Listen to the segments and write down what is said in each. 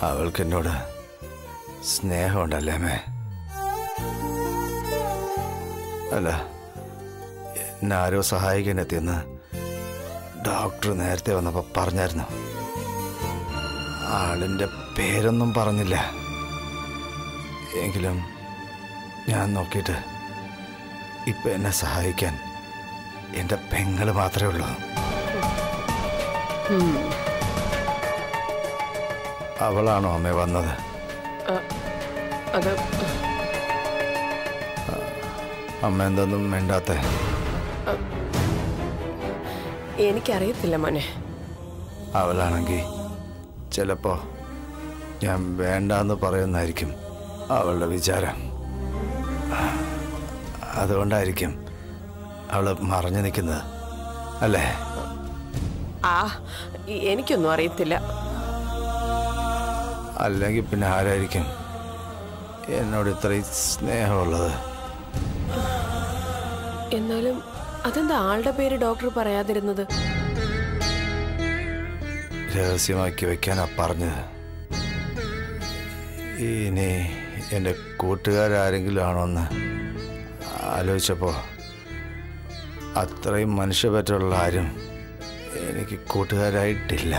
അവൾക്ക് എന്നോട് സ്നേഹമുണ്ടല്ലേ അമ്മേ അല്ല എന്നെ ആരോ സഹായിക്കാൻ എത്തിയെന്ന് ഡോക്ടർ നേരത്തെ വന്നപ്പോൾ പറഞ്ഞായിരുന്നു ആളിൻ്റെ പേരൊന്നും പറഞ്ഞില്ല എങ്കിലും ഞാൻ നോക്കിയിട്ട് ഇപ്പം എന്നെ സഹായിക്കാൻ എൻ്റെ പെങ്ങൾ മാത്രമേ ഉള്ളൂ അവളാണോ അമ്മ വന്നത് അത് അമ്മ എന്തൊന്നും മിണ്ടാത്തേ എനിക്കറിയത്തില്ല മോനെ അവളാണെങ്കിൽ ചിലപ്പോ ഞാൻ വേണ്ടാന്ന് പറയുന്നായിരിക്കും അവളുടെ വിചാരം അതുകൊണ്ടായിരിക്കും അവള് മറഞ്ഞു നിൽക്കുന്നത് അല്ലേ ആ ഈ- എനിക്കൊന്നും അറിയത്തില്ല അല്ലെങ്കിൽ പിന്നെ ആരായിരിക്കും എന്നോട് ഇത്രയും സ്നേഹമുള്ളത് എന്നാലും അതെന്താ ആളുടെ പേര് ഡോക്ടർ പറയാതിരുന്നത് രഹസ്യമാക്കി വെക്കാനാ പറഞ്ഞത് ഇനി എൻ്റെ കൂട്ടുകാരാരെങ്കിലും ആണോന്ന് ആലോചിച്ചപ്പോൾ അത്രയും മനുഷ്യപറ്റുള്ള ആരും എനിക്ക് കൂട്ടുകാരായിട്ടില്ല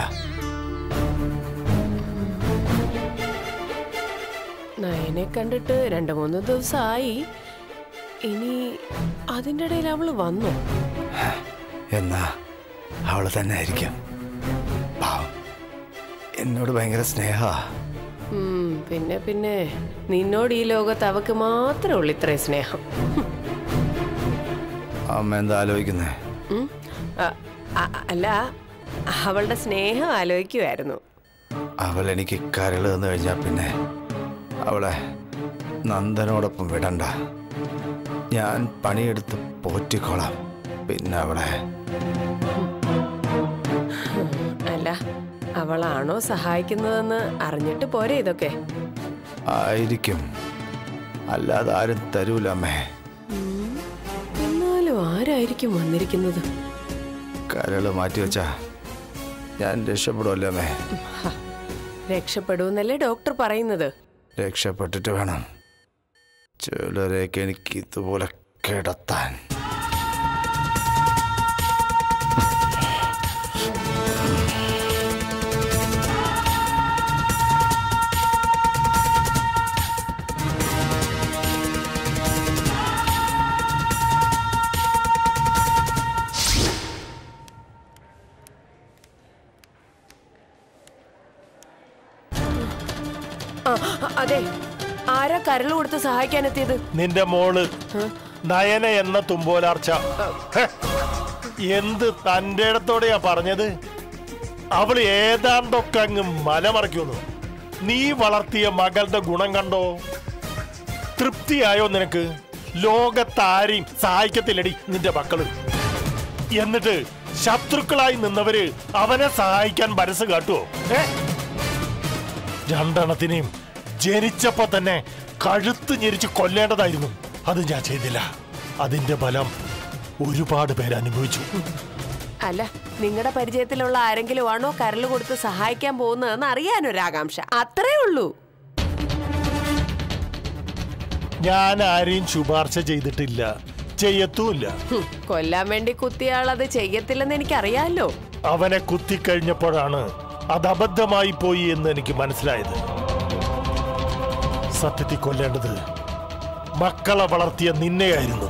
നയനെ കണ്ടിട്ട് രണ്ട് മൂന്ന് ദിവസമായി ഇനി അതിൻ്റെ ഇടയിൽ അവള് വന്നു എന്നാ അവൾ തന്നെ ആയിരിക്കും പാവം എന്നോട് ഭയങ്കര സ്നേഹമാ ഉം, പിന്നെ പിന്നെ നിന്നോട് ഈ ലോകത്ത് അവക്ക് മാത്രമേ ഉള്ളൂ ഇത്രയും സ്നേഹം അമ്മ എന്താ ആലോചിക്കുന്നേ ഉം. അ- അ- അല്ല അവളുടെ സ്നേഹം ആലോചിക്കുമായിരുന്നു അവൾ എനിക്ക് കരൾ തന്നു കഴിഞ്ഞാൽ പിന്നെ അവളെ നന്ദനോടൊപ്പം വിടണ്ട ഞാൻ പണിയെടുത്ത് പോറ്റിക്കോളാം പിന്നെ അവളെ അല്ല അവളാണോ സഹായിക്കുന്നതെന്ന് അറിഞ്ഞിട്ട് പോരെ ഇതൊക്കെ ആയിരിക്കും അല്ലാതെ ആരും തരൂല അമ്മേ എന്നാലും ആരായിരിക്കും വന്നിരിക്കുന്നത് കരള് മാറ്റി വെച്ചാ ഞാൻ രക്ഷപ്പെടുമല്ലോ അമ്മേ ഹ, രക്ഷപ്പെടൂന്നല്ലേ ഡോക്ടർ പറയുന്നത് രക്ഷപ്പെട്ടിട്ട് വേണം ചിലരെയൊക്കെ എനിക്ക് ഇതുപോലെ കിടത്താൻ ആ, ആ, അതെ ആരാ കരൾ കൊടുത്ത് സഹായിക്കാനെത്തിയത് നിന്റെ മോള് നയന എന്ന തുമ്പോലാർച്ച ഹെ, എന്ത് തന്റെ ഇടത്തോടെയാ പറഞ്ഞത് അവൾ ഏതാണ്ടൊക്കെ അങ്ങ് മലമറിക്കുന്നു നീ വളർത്തിയ മകളുടെ ഗുണം കണ്ടോ തൃപ്തിയായോ നിനക്ക് ലോകത്താരെയും സഹായിക്കത്തില്ലടി നിന്റെ മക്കള് എന്നിട്ട് ശത്രുക്കളായി നിന്നവര് അവനെ സഹായിക്കാൻ മനസ്സ് കാട്ടുവോ ഏ രണ്ടെണ്ണത്തിനെയും ജനിച്ചപ്പോ തന്നെ കഴുത്ത് ഞെരിച്ച് കൊല്ലേണ്ടതായിരുന്നു അത് ഞാൻ ചെയ്തില്ല അതിന്റെ ഫലം ഒരുപാട് പേര് അനുഭവിച്ചു അല്ല നിങ്ങളുടെ പരിചയത്തിലുള്ള ആരെങ്കിലും ആണോ കരൾ കൊടുത്ത് സഹായിക്കാൻ പോകുന്നതെന്ന് അറിയാനൊരാകാംക്ഷ അത്രേ ഉള്ളൂ ഞാൻ ആരെയും ശുപാർശ ചെയ്തിട്ടില്ല ചെയ്യത്തുമില്ല ഹും, കൊല്ലാൻ വേണ്ടി കുത്തിയാൾ അത് ചെയ്യത്തില്ലെന്ന് എനിക്കറിയാലോ അവനെ കുത്തിക്കഴിഞ്ഞപ്പോഴാണ് അത് അബദ്ധമായി പോയി എന്ന് എനിക്ക് മനസ്സിലായത് സത്യത്തിൽ കൊല്ലേണ്ടത് മക്കളെ വളർത്തിയ നിന്നെയായിരുന്നു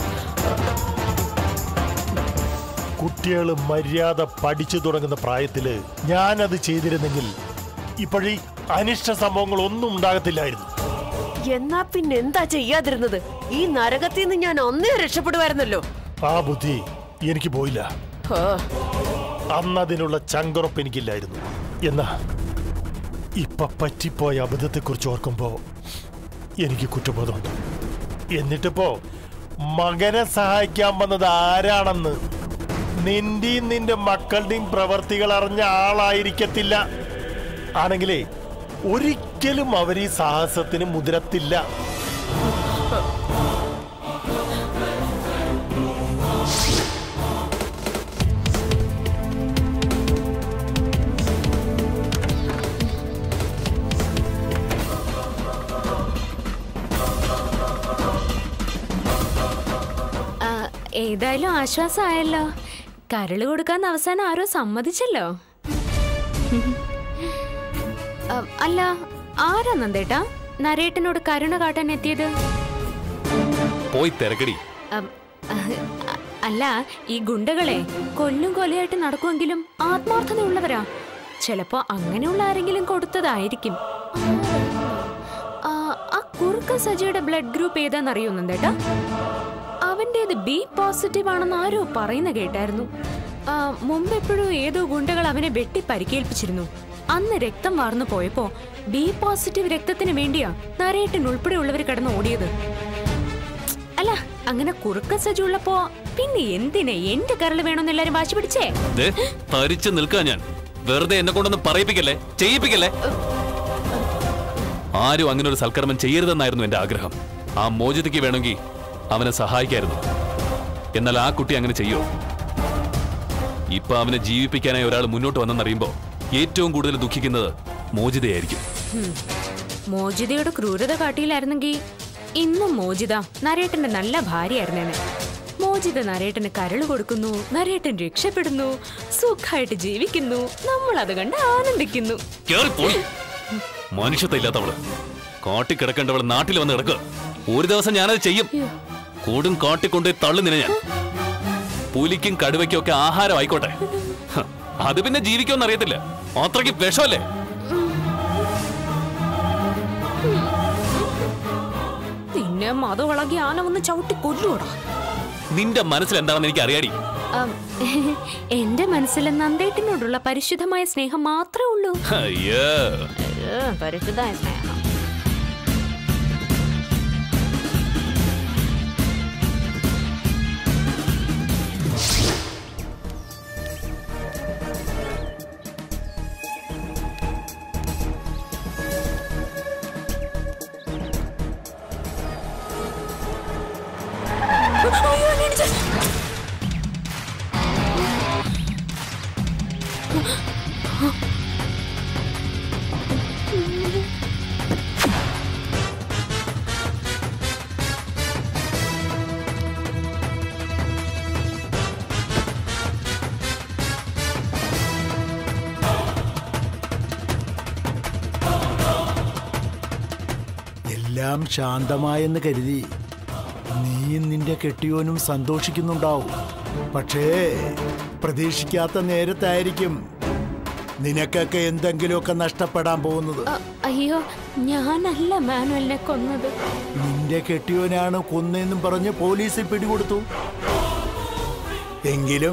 കുട്ടികൾ മര്യാദ പഠിച്ചു തുടങ്ങുന്ന പ്രായത്തില് ഞാനത് ചെയ്തിരുന്നെങ്കിൽ ഇപ്പോഴീ അനിഷ്ട സംഭവങ്ങൾ ഒന്നും ഉണ്ടാകത്തില്ലായിരുന്നു എന്നാ പിന്നെ എന്താ ചെയ്യാതിരുന്നത് ഈ നരകത്തിൽ നിന്ന് ഞാൻ ഒന്നേ രക്ഷപ്പെടുമായിരുന്നല്ലോ ആ ബുദ്ധി എനിക്ക് പോയില്ല ഹോ, അന്നതിനുള്ള ചങ്കുറപ്പ് എനിക്കില്ലായിരുന്നു എന്നാ ഇപ്പൊ പറ്റിപ്പോയ അബദ്ധത്തെക്കുറിച്ച് ഓർക്കുമ്പോ എനിക്ക് കുറ്റബോധമുണ്ട് എന്നിട്ടിപ്പോ മകനെ സഹായിക്കാൻ വന്നത് ആരാണെന്ന് നിന്റെയും നിന്റെ മക്കളുടെയും പ്രവർത്തികൾ അറിഞ്ഞ ആളായിരിക്കത്തില്ല ആണെങ്കിലേ ഒരിക്കലും അവർ ഈ സാഹസത്തിന് മുതിരത്തില്ല ഏതായാലും ആശ്വാസമായല്ലോ കരള് കൊടുക്കാൻ അവസാനം ആരോ സമ്മതിച്ചല്ലോ അ- അല്ല ആരാ നന്ദേട്ടാ നരേട്ടനോട് കരുണ കാട്ടാൻ എത്തിയത് പോയി തിരക്കടി അം, അഹ്, അ- അല്ല ഈ ഗുണ്ടകളെ കൊല്ലും കൊലയായിട്ട് നടക്കുമെങ്കിലും ആത്മാർത്ഥതയുള്ളവരാ ചിലപ്പോ അങ്ങനെയുള്ള ആരെങ്കിലും കൊടുത്തതായിരിക്കും ആ, ആ കുറുക്ക സജിയുടെ ബ്ലഡ് ഗ്രൂപ്പ് ഏതാണെന്നറിയോ നന്ദേട്ടാ അവന്റേത് ബി പോസിറ്റീവ് ആണെന്ന് ആരോ പറയുന്ന കേട്ടായിരുന്നു ആ, മുമ്പ് എപ്പോഴും ഏതോ ഗുണ്ടകൾ അവനെ വെട്ടി പരിക്കേൽപ്പിച്ചിരുന്നു അന്ന് രക്തം വാർന്നു പോയപ്പോ ബി പോസിറ്റീവ് രക്തത്തിന് വേണ്ടിയാ നരേട്ടൻ ഉൾപ്പെടെയുള്ളവർ കിടന്ന് ഓടിയത് അല്ല അങ്ങനെ കുറുക്ക സജി ഉള്ളപ്പോ പിന്നെ എന്തിനാ എന്റെ കരള് വേണമെന്ന് എല്ലാരും വാശി പിടിച്ചേ ദേ, തരിച്ചു നിൽക്കാ ഞാൻ വെറുതെ എന്നെ കൊണ്ടൊന്നും പറയിപ്പിക്കല്ലേ ചെയ്യിപ്പിക്കല്ലേ ആരും അങ്ങനെ ഒരു സൽക്കർമ്മം ചെയ്യരുതെന്നായിരുന്നു എന്റെ ആഗ്രഹം ആ മോചിതയ്ക്ക് വേണമെങ്കിൽ അവനെ സഹായിക്കായിരുന്നു എന്നാൽ ആ കുട്ടി അങ്ങനെ ചെയ്യോ ഇപ്പൊ അവനെ ജീവിപ്പിക്കാനായി ഒരാൾ മുന്നോട്ട് വന്നെന്നറിയുമ്പോ ഏറ്റവും കൂടുതൽ ദുഃഖിക്കുന്നത് മോചിതയായിരിക്കും മോചിതയുടെ ക്രൂരത കാട്ടിയില്ലായിരുന്നെങ്കിൽ ഇന്നും മോചിത നരേട്ടന്റെ നല്ല ഭാര്യയായിരുന്നേനെ മോചിത നരേട്ടന് കരള് കൊടുക്കുന്നു നരേട്ടൻ രക്ഷപ്പെടുന്നു സുഖമായിട്ട് ജീവിക്കുന്നു നമ്മൾ അത് കണ്ട് ആനന്ദിക്കുന്നു കേറിപ്പോയി മനുഷ്യത്വം ഇല്ലാത്തവള് കാട്ടി കിടക്കേണ്ടവള് നാട്ടിൽ വന്ന് കിടക്കുക ഒരു ദിവസം ഞാനത് ചെയ്യും കൂടും കാട്ടിക്കൊണ്ടേ തള്ളു നിന ഞാൻ പുലിക്കും കടുവയ്ക്കും ഒക്കെ ആഹാരം ആയിക്കോട്ടെ ഹ, അത് പിന്നെ ജീവിക്കുമെന്ന് അറിയത്തില്ല അത്രയ്ക്ക് വിഷമല്ലേ നിന്നെ മതവിളകി ആന വന്ന് ചവിട്ടി കൊല്ലൂടാ നിന്റെ മനസ്സിൽ എന്താണെന്ന് എനിക്ക് അറിയാടി അം, എന്റെ മനസ്സിൽ നന്ദേട്ടിനോടുള്ള പരിശുദ്ധമായ സ്നേഹം മാത്രമേ ഉള്ളൂ അയ്യോ പരിശുദ്ധമായ സ്നേഹം എല്ലാം ശാന്തമായെന്ന് കരുതി നീയും നിന്റെ കെട്ടിയോനും സന്തോഷിക്കുന്നുണ്ടാവും പക്ഷേ പ്രതീക്ഷിക്കാത്ത നേരത്തായിരിക്കും നിനക്കൊക്കെ എന്തെങ്കിലുമൊക്കെ നഷ്ടപ്പെടാൻ പോകുന്നത് അ- അയ്യോ ഞാനല്ല മാനുവലിനെ കൊന്നത് നിന്റെ കെട്ടിയോനാണ് കൊന്നെന്നും പറഞ്ഞ് പോലീസിൽ പിടികൊടുത്തു എങ്കിലും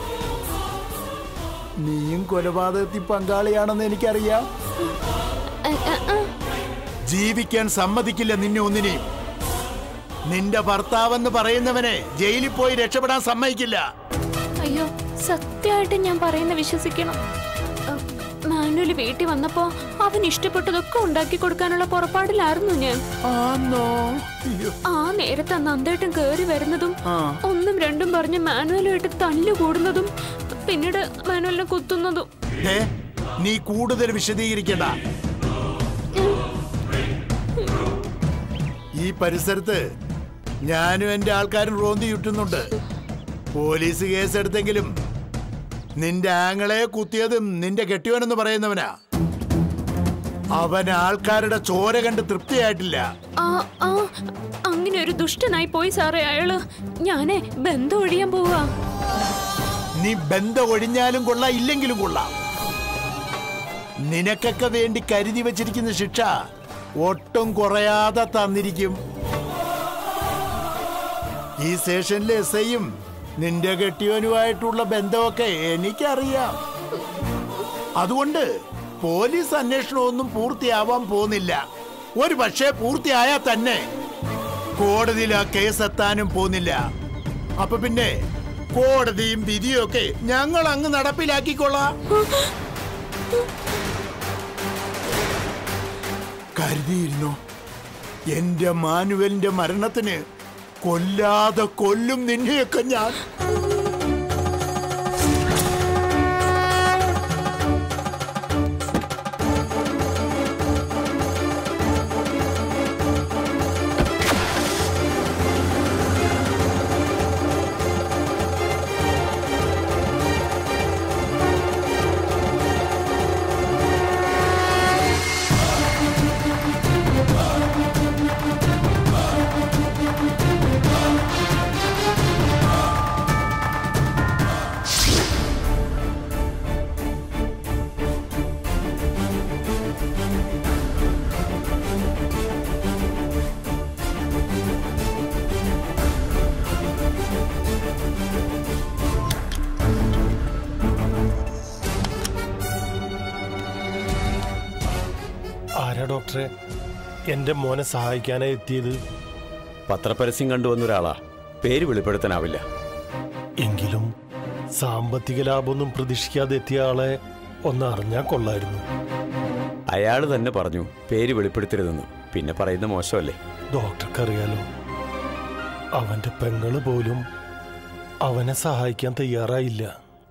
നീയും കൊലപാതകത്തിൽ പങ്കാളിയാണെന്ന് എനിക്കറിയാം അ- അ- അ. ജീവിക്കാൻ സമ്മതിക്കില്ല നിന്നെ ഒന്നിനെയും നിന്റെ ഭർത്താവെന്ന് പറയുന്നവനെ ജയിലിൽ പോയി രക്ഷപ്പെടാൻ സമ്മതിക്കില്ല അയ്യോ സത്യമായിട്ട് ഞാൻ പറയുന്ന വിശ്വസിക്കണം അ, മാനുവല് വീട്ടിൽ വന്നപ്പോ അവൻ ഇഷ്ടപ്പെട്ടതൊക്കെ ഉണ്ടാക്കി കൊടുക്കാനുള്ള പുറപ്പാടിലായിരുന്നു ഞാൻ ആന്നോ അയ്യോ. ആ നേരത്തെ നന്ദേട്ടൻ കേറി വരുന്നതും ആ. ഒന്നും രണ്ടും പറഞ്ഞ് മാനുവലുമായിട്ട് തല്ലു കൂടുന്നതും പിന്നീട് മാനുവലിനെ കുത്തുന്നതും ദേ, നീ കൂടുതൽ വിശദീകരിക്കണ്ട ഈ പരിസരത്ത് ഞാനും എന്റെ ആൾക്കാരും റോന്തി ചുറ്റുന്നുണ്ട് പോലീസ് കേസെടുത്തെങ്കിലും നിന്റെ ആങ്ങളെ കുത്തിയതും നിന്റെ കെട്ടിയോനെന്ന് പറയുന്നവനാ അവൻ ആൾക്കാരുടെ ചോര കണ്ട് തൃപ്തിയായിട്ടില്ല ആ ആ അങ്ങനെ ഒരു ദുഷ്ടനായി പോയി സാറേ അയാള് ഞാനേ ബന്ധം ഒഴിയാൻ പോവാ നീ ബന്ധം ഒഴിഞ്ഞാലും കൊള്ളാം ഇല്ലെങ്കിലും കൊള്ളാം നിനക്കൊക്കെ വേണ്ടി കരുതി വച്ചിരിക്കുന്ന ശിക്ഷ ഒട്ടും കുറയാതെ തന്നിരിക്കും ഈ സ്റ്റേഷനിലെ എസ് ഐയും നിന്റെ കെട്ടിയവനുമായിട്ടുള്ള ബന്ധമൊക്കെ എനിക്കറിയാം അതുകൊണ്ട് പോലീസ് അന്വേഷണമൊന്നും പൂർത്തിയാവാൻ പോകുന്നില്ല ഒരു പക്ഷേ പൂർത്തിയായാൽ തന്നെ കോടതിയിൽ ആ കേസ് എത്താനും പോകുന്നില്ല അപ്പൊ പിന്നെ കോടതിയും വിധിയും ഒക്കെ ഞങ്ങൾ അങ്ങ് നടപ്പിലാക്കിക്കൊള്ളാം കരുതിയിരുന്നോ എന്റെ മാനുവലിന്റെ മരണത്തിന് കൊല്ലാതെ കൊല്ലും നിന്നെയൊക്കെ ഞാൻ ആരാ ഡോക്ടറെ എന്റെ മോനെ സഹായിക്കാനായി എത്തിയത് പത്രപരസ്യം കണ്ടുവന്ന ഒരാളാ പേര് വെളിപ്പെടുത്താനാവില്ല എങ്കിലും സാമ്പത്തിക ലാഭമൊന്നും പ്രതീക്ഷിക്കാതെ എത്തിയ ആളെ ഒന്ന് അറിഞ്ഞാൽ കൊള്ളായിരുന്നു അയാൾ തന്നെ പറഞ്ഞു പേര് വെളിപ്പെടുത്തരുതെന്ന് പിന്നെ പറയുന്ന മോശമല്ലേ ഡോക്ടർക്കറിയാലോ അവന്റെ പെങ്ങള് പോലും അവനെ സഹായിക്കാൻ തയ്യാറായില്ല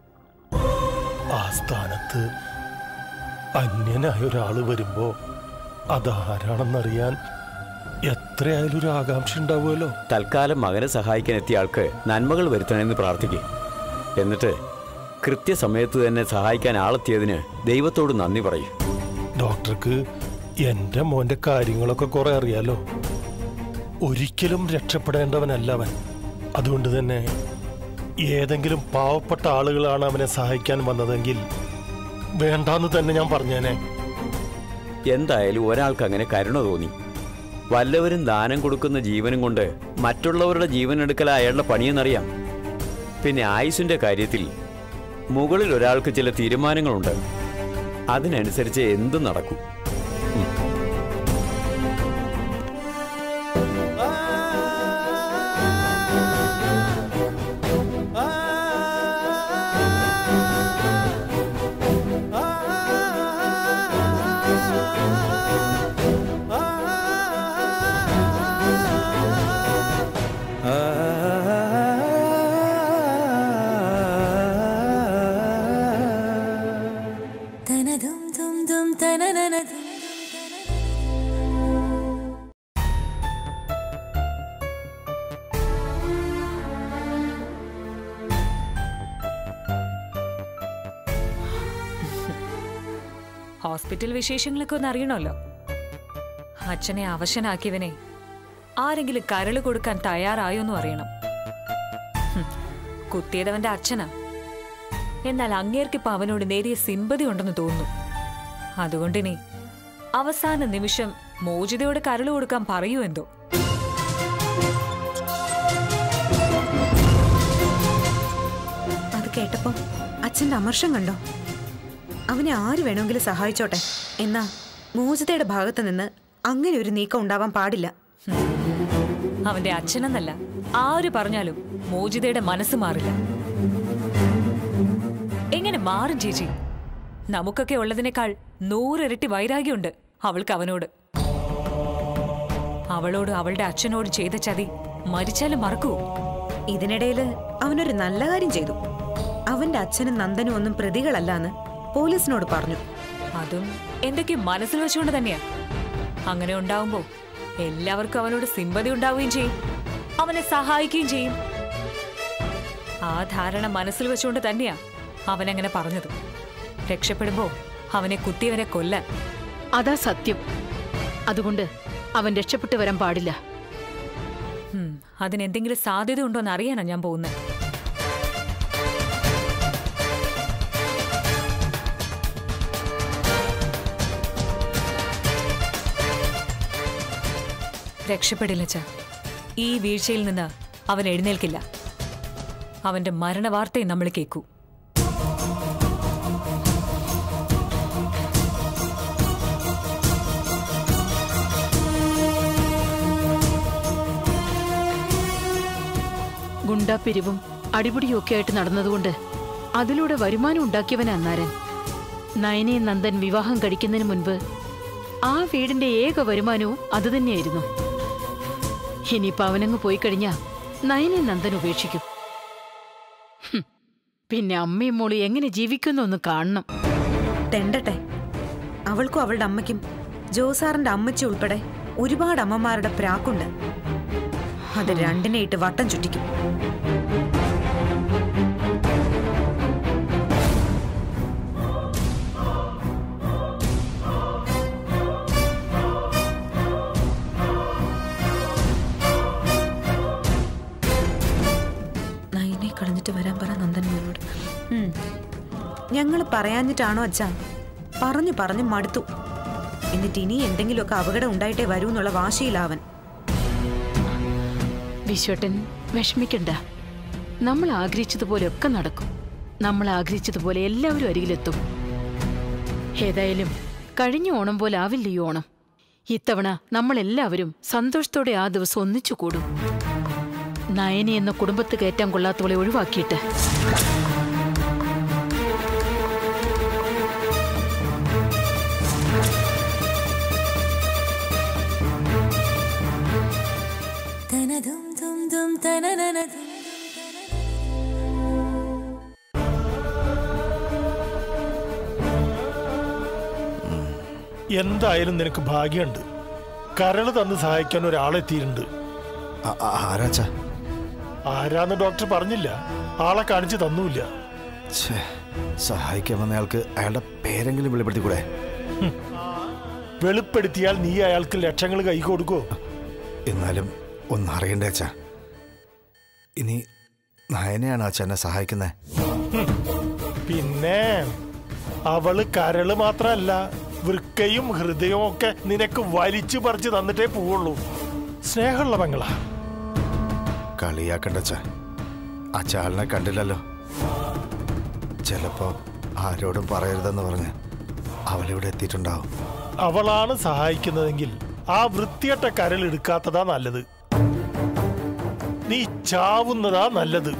ആ സ്ഥാനത്ത് അന്യനായ ഒരാള് വരുമ്പോ അതാരാണെന്നറിയാൻ എത്രയായാലും ഒരു ആകാംക്ഷ ഉണ്ടാവുമല്ലോ തൽക്കാലം മകനെ സഹായിക്കാൻ എത്തിയ ആൾക്ക് നന്മകൾ വരുത്തണമെന്ന് പ്രാർത്ഥിക്കും എന്നിട്ട് കൃത്യസമയത്ത് തന്നെ സഹായിക്കാൻ ആളെത്തിയതിന് ദൈവത്തോട് നന്ദി പറയും ഡോക്ടർക്ക് എന്റെ മോന്റെ കാര്യങ്ങളൊക്കെ കുറെ അറിയാലോ ഒരിക്കലും രക്ഷപ്പെടേണ്ടവനല്ല അവൻ അതുകൊണ്ട് തന്നെ ഏതെങ്കിലും പാവപ്പെട്ട ആളുകളാണ് അവനെ സഹായിക്കാൻ വന്നതെങ്കിൽ വേണ്ടാന്ന് തന്നെ ഞാൻ പറഞ്ഞേനെ എന്തായാലും ഒരാൾക്ക് അങ്ങനെ കരുണ തോന്നി വല്ലവരും ദാനം കൊടുക്കുന്ന ജീവനും കൊണ്ട് മറ്റുള്ളവരുടെ ജീവൻ എടുക്കൽ അയാളുടെ പണിയെന്നറിയാം പിന്നെ ആയുസിന്റെ കാര്യത്തിൽ മുകളിൽ ഒരാൾക്ക് ചില തീരുമാനങ്ങളുണ്ട് അതിനനുസരിച്ച് എന്തും നടക്കും തനതും തും തും തനനനതും ഹോസ്പിറ്റൽ വിശേഷങ്ങളൊക്കെ ഒന്ന് അറിയണമല്ലോ അച്ഛനെ അവശനാക്കിയവനെ ആരെങ്കിലും കരള് കൊടുക്കാൻ തയ്യാറായോന്നും അറിയണം ഹും, കുത്തിയതവന്റെ അച്ഛനാ എന്നാൽ അങ്ങേർക്കിപ്പോ അവനോട് നേരിയ സിമ്പതി ഉണ്ടെന്ന് തോന്നുന്നു അതുകൊണ്ടിനി അവസാന നിമിഷം മോചിതയോട് കരള് കൊടുക്കാൻ പറയൂ എന്തോ അത് കേട്ടപ്പോ അച്ഛന്റെ അമർഷം കണ്ടോ അവനെ ആര് വേണമെങ്കിലും സഹായിച്ചോട്ടെ എന്നാ മോചിതയുടെ ഭാഗത്ത് നിന്ന് അങ്ങനെ ഒരു നീക്കം ഉണ്ടാവാൻ പാടില്ല അവന്റെ അച്ഛനെന്നല്ല ആര് പറഞ്ഞാലും മോചിതയുടെ മനസ്സ് മാറില്ല എങ്ങനെ മാറും ചേച്ചി നമുക്കൊക്കെ ഉള്ളതിനേക്കാൾ നൂറിരട്ടി വൈരാഗ്യമുണ്ട് അവൾക്ക് അവനോട് അവളോട് അവളുടെ അച്ഛനോട് ചെയ്ത ചതി മരിച്ചാലും മറക്കൂ ഇതിനിടയിൽ അവനൊരു നല്ല കാര്യം ചെയ്തു അവന്റെ അച്ഛനും നന്ദനും ഒന്നും പ്രതികളല്ലാന്ന് പോലീസിനോട് പറഞ്ഞു അതും എന്തൊക്കെ മനസ്സിൽ വെച്ചുകൊണ്ട് തന്നെയാ അങ്ങനെ ഉണ്ടാവുമ്പോ എല്ലാവർക്കും അവനോട് സിമ്പതി ഉണ്ടാവുകയും ചെയ്യും അവനെ സഹായിക്കുകയും ചെയ്യും ആ ധാരണ മനസ്സിൽ വെച്ചുകൊണ്ട് തന്നെയാ അവനങ്ങനെ പറഞ്ഞത് രക്ഷപ്പെടുമ്പോ അവനെ കുത്തിയവനെ കൊല്ലാൻ അതാ സത്യം അതുകൊണ്ട് അവൻ രക്ഷപ്പെട്ടു വരാൻ പാടില്ല ഉം, അതിനെന്തെങ്കിലും സാധ്യത ഉണ്ടോന്ന് അറിയാനാ ഞാൻ പോകുന്നത് രക്ഷപ്പെടില്ല ച ഈ വീഴ്ചയിൽ നിന്ന് അവൻ എഴുന്നേൽക്കില്ല അവന്റെ മരണവാർത്തയും നമ്മൾ കേൾക്കൂ ഗുണ്ടാപ്പിരിവും അടിപിടിയും ഒക്കെ ആയിട്ട് നടന്നതുകൊണ്ട് അതിലൂടെ വരുമാനം ഉണ്ടാക്കിയവനാ നാരൻ നയനയും നന്ദൻ വിവാഹം കഴിക്കുന്നതിന് മുൻപ് ആ വീടിന്റെ ഏക വരുമാനവും അതുതന്നെയായിരുന്നു ഇനിയിപ്പോ അവനങ്ങ് പോയി കഴിഞ്ഞാ നയനെ നന്ദൻ ഉപേക്ഷിക്കും ഹും, പിന്നെ അമ്മയും മോളും എങ്ങനെ ജീവിക്കുന്നൊന്ന് കാണണം തെണ്ടട്ടെ അവൾക്കും അവളുടെ അമ്മയ്ക്കും ജോസാറിന്റെ അമ്മച്ചി ഉൾപ്പെടെ ഒരുപാട് അമ്മമാരുടെ പ്രാക്കുണ്ട് അത് രണ്ടിനെ ഇട്ട് വട്ടം ചുറ്റിക്കും നയനെ കളഞ്ഞിട്ട് വരാൻ പറ നന്ദന്മാരോട് ഞങ്ങൾ പറയാഞ്ഞിട്ടാണോ അച്ഛാ പറഞ്ഞു പറഞ്ഞു മടുത്തു എന്നിട്ട് ഇനി എന്തെങ്കിലുമൊക്കെ അപകടം ഉണ്ടായിട്ടേ വരൂ എന്നുള്ള വാശിയിലാവൻ വിശ്വട്ടൻ വിഷമിക്കണ്ട നമ്മൾ ആഗ്രഹിച്ചതുപോലെയൊക്കെ നടക്കും നമ്മൾ ആഗ്രഹിച്ചതുപോലെ എല്ലാവരും അരികിലെത്തും ഏതായാലും കഴിഞ്ഞ ഓണം പോലെ ആവില്ല ഈ ഓണം ഇത്തവണ നമ്മളെല്ലാവരും സന്തോഷത്തോടെ ആ ദിവസം ഒന്നിച്ചു കൂടും നയനി എന്ന കുടുംബത്ത് കയറ്റാൻ കൊള്ളാത്തവളെ ഒഴിവാക്കിയിട്ട് തനതും തും തും തനനനതും എന്തായാലും നിനക്ക് ഭാഗ്യമുണ്ട് കരള് തന്ന് സഹായിക്കാൻ ഒരാളെത്തിയിട്ടുണ്ട് ആരാച്ചാ ആരാന്ന് ഡോക്ടർ പറഞ്ഞില്ല ആളെ കാണിച്ചു തന്നൂല്ല ഛേ, സഹായിക്കാൻ വന്നയാൾക്ക് അയാളുടെ പേരെങ്കിലും വെളിപ്പെടുത്തിക്കൂടെ വെളിപ്പെടുത്തിയാൽ നീ അയാൾക്ക് ലക്ഷങ്ങൾ കൈ കൊടുക്കോ എന്നാലും ഒന്ന് അറിയണ്ടേ അച്ഛാ ഇനി നയനെയാണ് അച്ഛൻ എന്നെ സഹായിക്കുന്നത് പിന്നെ അവള് കരള് മാത്രല്ല വൃക്കയും ഹൃദയവും ഒക്കെ നിനക്ക് വലിച്ചു പറിച്ച് തന്നിട്ടേ പോവുള്ളൂ സ്നേഹമുള്ള പെങ്ങളാ കളിയാക്കണ്ട അച്ഛാ ആ ചാളിനെ കണ്ടില്ലല്ലോ ചിലപ്പോ ആരോടും പറയരുതെന്ന് പറഞ്ഞ് അവളിവിടെ എത്തിയിട്ടുണ്ടാവും അവളാണ് സഹായിക്കുന്നതെങ്കിൽ ആ വൃത്തിയട്ട കരൾ എടുക്കാത്തതാ നല്ലത് നീ ചാവുന്നതാ നല്ലത്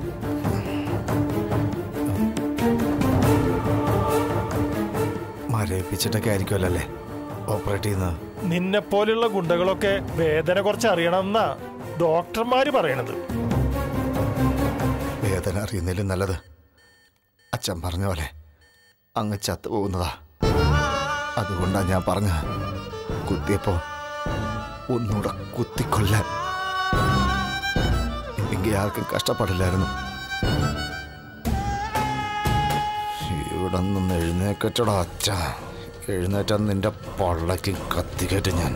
മരവിപ്പിച്ചിട്ടൊക്കെ ആയിരിക്കുമല്ലോ അല്ലേ ഓപ്പറേറ്റ് ചെയ്യുന്നത് നിന്നെ പോലെയുള്ള ഗുണ്ടകളൊക്കെ വേദന കുറച്ച് അറിയണമെന്നാ ഡോക്ടർമാര് പറയണത് വേദന അറിയുന്നതിലും നല്ലത് അച്ഛൻ പറഞ്ഞ പോലെ അങ്ങ് ചത്തുപോകുന്നതാ അതുകൊണ്ടാ ഞാൻ പറഞ്ഞ കുത്തിയപ്പോ ഒന്നുകൂടെ കുത്തിക്കൊല്ലാൻ ഇല്ലെങ്കിൽ ആർക്കും കഷ്ടപ്പെടില്ലായിരുന്നു ഇവിടെ നിന്ന് എഴുന്നേക്കറ്റടാ അച്ഛ എഴുന്നേറ്റ നിന്റെ പള്ളക്ക് കത്തിക്കേറ്റ് ഞാൻ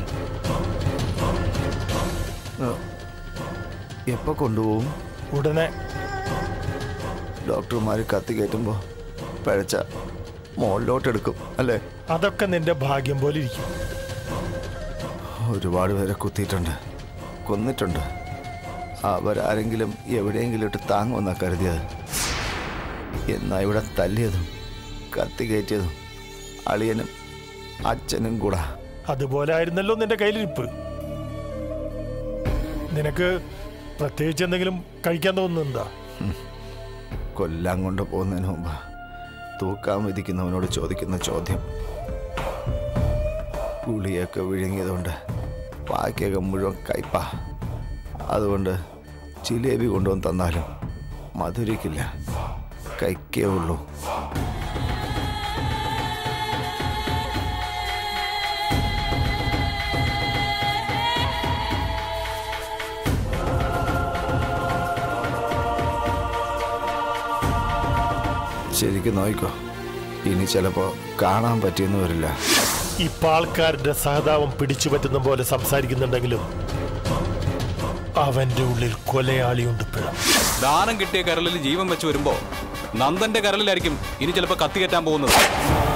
എപ്പോ കൊണ്ടുപോകും ഉടനെ ഡോക്ടർമാർ കത്തി കയറ്റുമ്പോൾ പഴച്ച മുകളിലോട്ട് എടുക്കും അല്ലേ അതൊക്കെ നിന്റെ ഭാഗ്യം പോലെ ഇരിക്കും ഒരുപാട് പേരെ കുത്തിയിട്ടുണ്ട് കൊന്നിട്ടുണ്ട് അവരാരെങ്കിലും എവിടെയെങ്കിലും ഇട്ട് താങ്ങുമെന്നാ കരുതിയത് എന്നാ ഇവിടെ തല്ലിയതും കത്തി കയറ്റിയതും അളിയനും അച്ഛനും കൂടാ അതുപോലെ ആയിരുന്നല്ലോ നിന്റെ കയ്യിലിരിപ്പ് നിനക്ക് പ്രത്യേകിച്ച് എന്തെങ്കിലും കഴിക്കാൻ തോന്നുന്നുണ്ടോ കൊല്ലാൻ കൊണ്ട് പോകുന്നതിന് മുമ്പ് തൂക്കാൻ വിധിക്കുന്നവനോട് ചോദിക്കുന്ന ചോദ്യം ഗുളിയൊക്കെ വിഴുങ്ങിയതുകൊണ്ട് ബാക്കിയൊക്കെ മുഴുവൻ കയ്പാ അതുകൊണ്ട് ജിലേബി കൊണ്ടുവന്ന് തന്നാലും മധുരിക്കില്ല കൈക്കേ ഉള്ളൂ ശരിക്കും നോയിക്കോ ഇനി ചിലപ്പോ കാണാൻ പറ്റിയെന്ന് വരില്ല ഇപ്പൊ ആൾക്കാരുടെ സഹതാപം പിടിച്ചു പറ്റുന്ന പോലെ സംസാരിക്കുന്നുണ്ടെങ്കിലും അവന്റെ ഉള്ളിൽ കൊലയാളിയുണ്ട് ഇപ്പോഴും ദാനം കിട്ടിയ കരളിൽ ജീവൻ വെച്ച് വരുമ്പോ നന്ദന്റെ കരളിലായിരിക്കും ഇനി ചിലപ്പോ കത്തി കയറ്റാൻ പോകുന്നത്